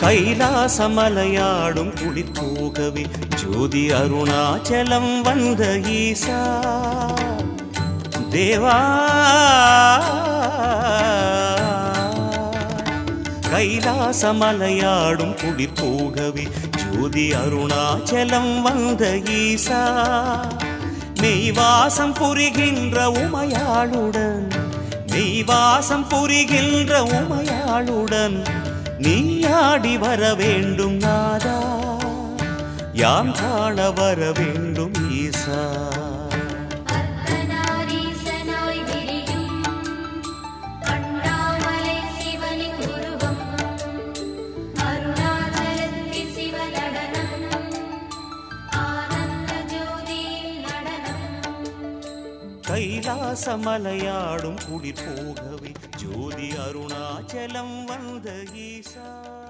கைலாசமலையாடும் குளிர் போகவே ஜோதி அருணாச்சலம் வந்த ஈசா தேவா கைலாசமலையாடும் குளிர் போகவே ஜோதி அருணாச்சலம் வந்த ஈசா மெய்வாசம் புரிகின்ற உமையாளுடன் மெய்வாசம் புரிகின்ற உமையாளுடன் நீயாடி வர வேண்டும் நாதா யாம் காண வர வேண்டும் ஈசா அர்த்தநாரீசனாய் விரியும் அண்ணாமலை சிவனின் உருவம் அருணாச்சலத்தில் சிவநடனம் ஆனந்த ஜோதியில் நடனம் கைலாசமலையாடும் குளிர் போகவே ஜோதி அருணாச்சலம் வந்த ஈசா